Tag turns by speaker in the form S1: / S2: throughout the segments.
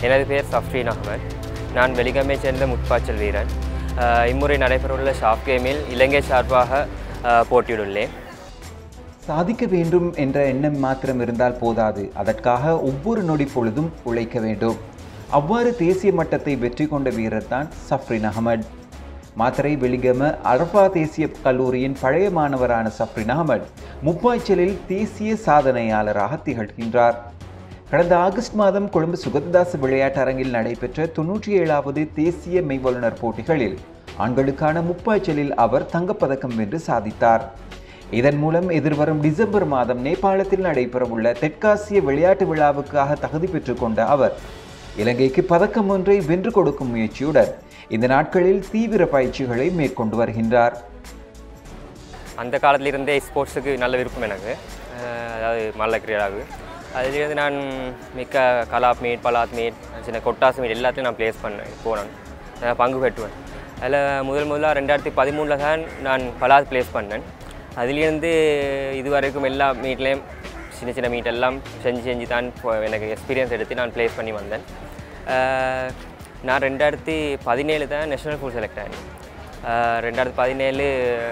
S1: எனது பெயர் சஃப்ரீன் அகமது நான் வெளிகமை சேர்ந்த முட்பாய்ச்சல் வீரன் அஹ், இம்முறை நடைபெறவுள்ள ஷாப் கேமில் இலங்கை சார்பாக அஹ், போட்டியிட்டுள்ளேன்
S2: சாதிக்க வேண்டும் என்ற எண்ணம் மாத்திரம் இருந்தால் போதாது அதற்காக ஒவ்வொரு நொடி பொழுதும் உழைக்க வேண்டும் அவ்வாறு தேசிய மட்டத்தை வெற்றி கொண்ட வீரர் தான் சஃப்ரின் அகமது மாத்தரை வெளிகம அரபா தேசிய கல்லூரியின் பழைய மாணவரான சஃப்ரின் அகமது முப்பாய்ச்சலில் தேசிய சாதனையாளராக திகழ்கின்றார் கடந்த ஆகஸ்ட் மாதம் கொழும்பு சுகததாச விளையாட்டரங்கில் நடைபெற்ற தொன்னூற்றி ஏழாவது தேசிய மெய்வல்லுநர் போட்டிகளில் ஆண்களுக்கான முப்பாய்ச்சலில் அவர் தங்கப்பதக்கம் வென்று சாதித்தார் இதன் மூலம் எதிர்வரும் டிசம்பர் மாதம் நேபாளத்தில் நடைபெறவுள்ள தெற்காசிய விளையாட்டு விழாவுக்காக தகுதி பெற்றுக்கொண்ட அவர் இலங்கைக்கு பதக்கம் ஒன்றை வென்று கொடுக்கும் முயற்சியுடன் இந்த நாட்களில் தீவிர பயிற்சிகளை மேற்கொண்டு வருகின்றார்
S1: அந்த காலத்திலிருந்தே ஸ்போர்ட்ஸுக்கு நல்ல விருப்பம் எனக்கு அஹ், அதாவது மல்ல கிரீடாவுக்கு அதிலிருந்து நான் மிக்க கலாப் மீட் பலாத் மீட் சின்ன கொட்டாசு மீட் எல்லாத்தையும் நான் ப்ளேஸ் பண்ணேன் போனேன் நான் பங்கு பெற்றுவேன் அதில் முதல் முதலாக ரெண்டாயிரத்தி பதிமூணில் தான் நான் பலாத் ப்ளேஸ் பண்ணேன் அதிலிருந்து இதுவரைக்கும் எல்லா மீட்லேயும் சின்ன சின்ன மீட் எல்லாம் செஞ்சு செஞ்சு தான் இப்போ எனக்கு எக்ஸ்பீரியன்ஸ் எடுத்து நான் ப்ளேஸ் பண்ணி வந்தேன் அஹ், நான் ரெண்டாயிரத்தி பதினேழு தான் நேஷனல் ஃபுல் செலக்ட் ஆனேன் அஹ், ரெண்டாயிரத்தி பதினேழு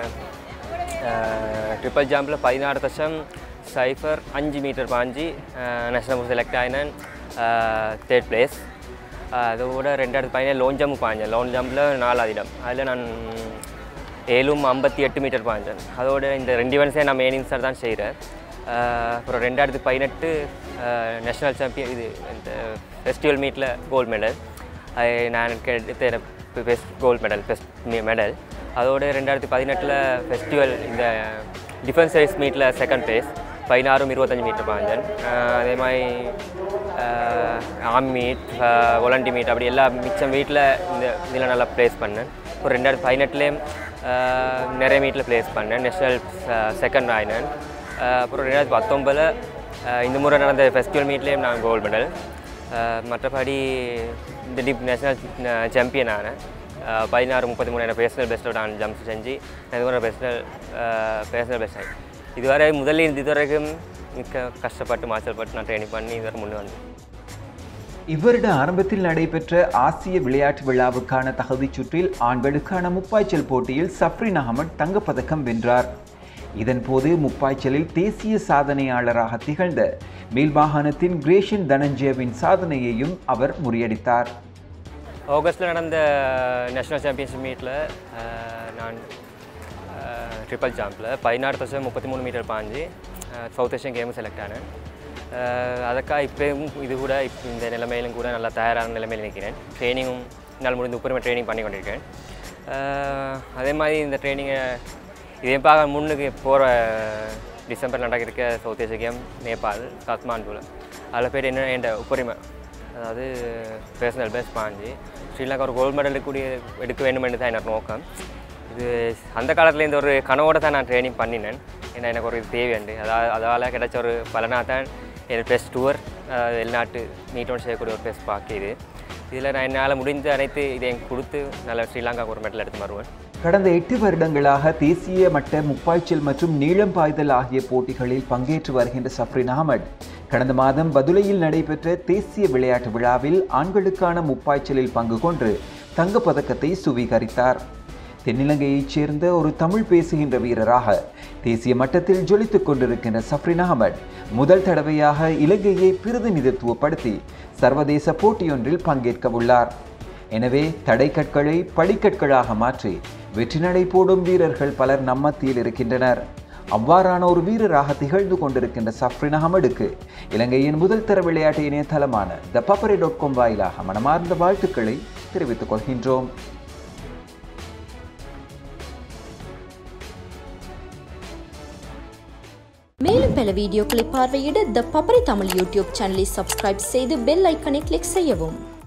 S1: ட்ரிபிள் ஜம்பில் பதினாறு தசம் சைஃபர் அஞ்சு மீட்டர் பாஞ்சு நேஷனல் செலக்ட் ஆகினேன் தேர்ட் பிளேஸ் அதோட ரெண்டாயிரத்து பதினேழு லோன் ஜம்ப் பாஞ்சேன் லோன் ஜம்பில் நாலாவது இடம் அதில் நான் ஏழும் ஐம்பத்தி எட்டு மீட்டர் பாஞ்சேன் அதோட இந்த ரெண்டு இவெண்ட்ஸே நான் மெயின் இன்ஸ்டார் தான் செய்கிறேன் அப்புறம் ரெண்டாயிரத்து பதினெட்டு நேஷனல் சாம்பியன் இது இந்த ஃபெஸ்டிவல் மீட்டில் கோல்டு மெடல் நான் எடுத்த best gold medal best medal அதோட ரெண்டாயிரத்தி பதினெட்டில் ஃபெஸ்டிவல் இந்த டிஃபென்ஸ் சைஸ் மீட்டில் செகண்ட் ப்ளேஸ் பதினாறும் இருபத்தஞ்சி மீட்டர் பாஞ்சன் அதே மாதிரி ஆம் மீட் ஒலண்டி மீட் அப்படி எல்லா மிச்சம் வீட்டில் இந்த இதில் நல்லா ப்ளேஸ் பண்ணேன் ஒரு ரெண்டாயிரத்தி பதினெட்டுலேயும் நிறைய மீட்டில் ப்ளேஸ் பண்ணேன் நேஷனல் செகண்ட் ஆயினேன் அப்புறம் ரெண்டாயிரத்தி பத்தொம்பதில் இந்த முறை நடந்த ஃபெஸ்டிவல் மீட்லேயும் நான் கோல்டு மெடல் மற்றபடி இந்த டிப் நேஷனல் சாம்பியன் ஆனேன் அஹ் பதினாறு முப்பத்தி மூணு எனக்கு பேர்சனல் பெஸ்ட்டில் நான் ஜம்ப் செஞ்சு எனக்கு ஒரு பேர்சனல் பேர்சனல் பெஸ்ட் ஆகி இதுவரை முதலில் இருந்து இதுவரைக்கும் மிக்க கஷ்டப்பட்டு மாச்சல்பட்டு நான் ட்ரைனிங் பண்ணி இதுவரை முன்னே வந்தேன்
S2: இவ்வருட ஆரம்பத்தில் நடைபெற்ற ஆசிய விளையாட்டு விழாவுக்கான தகுதிச் சுற்றில் ஆண்களுக்கான முப்பாய்ச்சல் போட்டியில் சஃப்ரின் அகமட் தங்கப்பதக்கம் வென்றார் இதன்போது முப்பாய்ச்சலில் தேசிய சாதனையாளராக திகழ்ந்த மேல்மாகாணத்தின் கிரேஷன் தனஞ்சயவின் சாதனையையும் அவர் முறியடித்தார்
S1: ஆகஸ்ட்டில் நடந்த நேஷனல் சாம்பியன்ஷிப் மீட்டில் நான் ட்ரிபிள் ஜாம்பில் பதினாறு தசம் முப்பத்தி மூணு மீட்டர் பாஞ்சு சவுத் ஏஷியன் கேம் செலக்ட் ஆனேன் அஹ் அதுக்காக இப்போயும் இது கூட இப்போ இந்த நிலைமையிலும் கூட நல்லா தயாரான நிலைமையில் நிற்கிறேன் ட்ரைனிங்கும் என்னால் முடிந்த உப்பரிமை ட்ரைனிங் பண்ணி கொண்டிருக்கேன் அஹ் அதே மாதிரி இந்த ட்ரைனிங்கை இதே பார்க்க முன்னுக்கு போகிற டிசம்பர் நடக்கிற சவுத் ஏஷியா கேம் நேபாள் காத்மாண்டுவில் அதில் போய்ட்டு என்ன என் உப்பரிமை அதாவது பேர்சனல் பெஸ்ட் பாஞ்சு ஸ்ரீலங்கா ஒரு கோல்டு மெடல் கூடிய எடுக்க வேண்டுமென்று தான் எனக்கு நோக்கம் இது அந்த காலத்துல இந்த ஒரு கனவோட தான் நான் ட்ரைனிங் பண்ணினேன் ஏன்னா எனக்கு ஒரு இது தேவையுண்டு அதாவது அதால் கிடைச்ச ஒரு பலனாக தான் என் பெஸ்ட் டூர் வெளிநாட்டு மீட்டோடு செய்யக்கூடிய ஒரு பெஸ்ட் பாக்கி இது இதில் நான் என்னால் முடிந்த அனைத்து இதையும் கொடுத்து நல்ல ஸ்ரீலங்காவுக்கு ஒரு மெடல் எடுத்து வருவேன்
S2: கடந்த எட்டு வருடங்களாக தேசிய மட்ட முப்பாய்ச்சல் மற்றும் நீளம் பாய்தல் ஆகிய போட்டிகளில் பங்கேற்று வருகின்ற சஃப்ரின் அகமட் கடந்த மாதம் பதுளையில் நடைபெற்ற தேசிய விளையாட்டு விழாவில் ஆண்களுக்கான முப்பாய்ச்சலில் பங்கு கொண்டு தங்கப்பதக்கத்தை சுவீகரித்தார் தென்னிலங்கையைச் சேர்ந்த ஒரு தமிழ் பேசுகின்ற வீரராக தேசிய மட்டத்தில் ஜொலித்துக் கொண்டிருக்கின்ற சஃப்ரின் அகமட் முதல் தடவையாக இலங்கையை பிரதிநிதித்துவப்படுத்தி சர்வதேச போட்டியொன்றில் பங்கேற்க உள்ளார் எனவே தடைக்கற்களை படிக்கற்களாக மாற்றி வெற்றி நடை போடும் வீரர்கள் பலர் நம்மத்தியில் இருக்கின்றனர் அவ்வாறான ஒரு வீரராக திகழ்ந்து கொண்டிருக்கின்ற சஃப்ரின் அகமடுக்கு இலங்கையின் முதல் தர விளையாட்டு இணையதளமான த பப்பரை டாட் காம் வாயிலாக மனமார்ந்த வாழ்த்துக்களை தெரிவித்துக் கொள்கின்றோம்
S3: மேலும் பல வீடியோக்களை பார்வையிட த பப்பரை தமிழ் யூடியூப் சேனலை சப்ஸ்கிரைப் செய்து பெல் ஐக்கனை கிளிக் செய்யவும்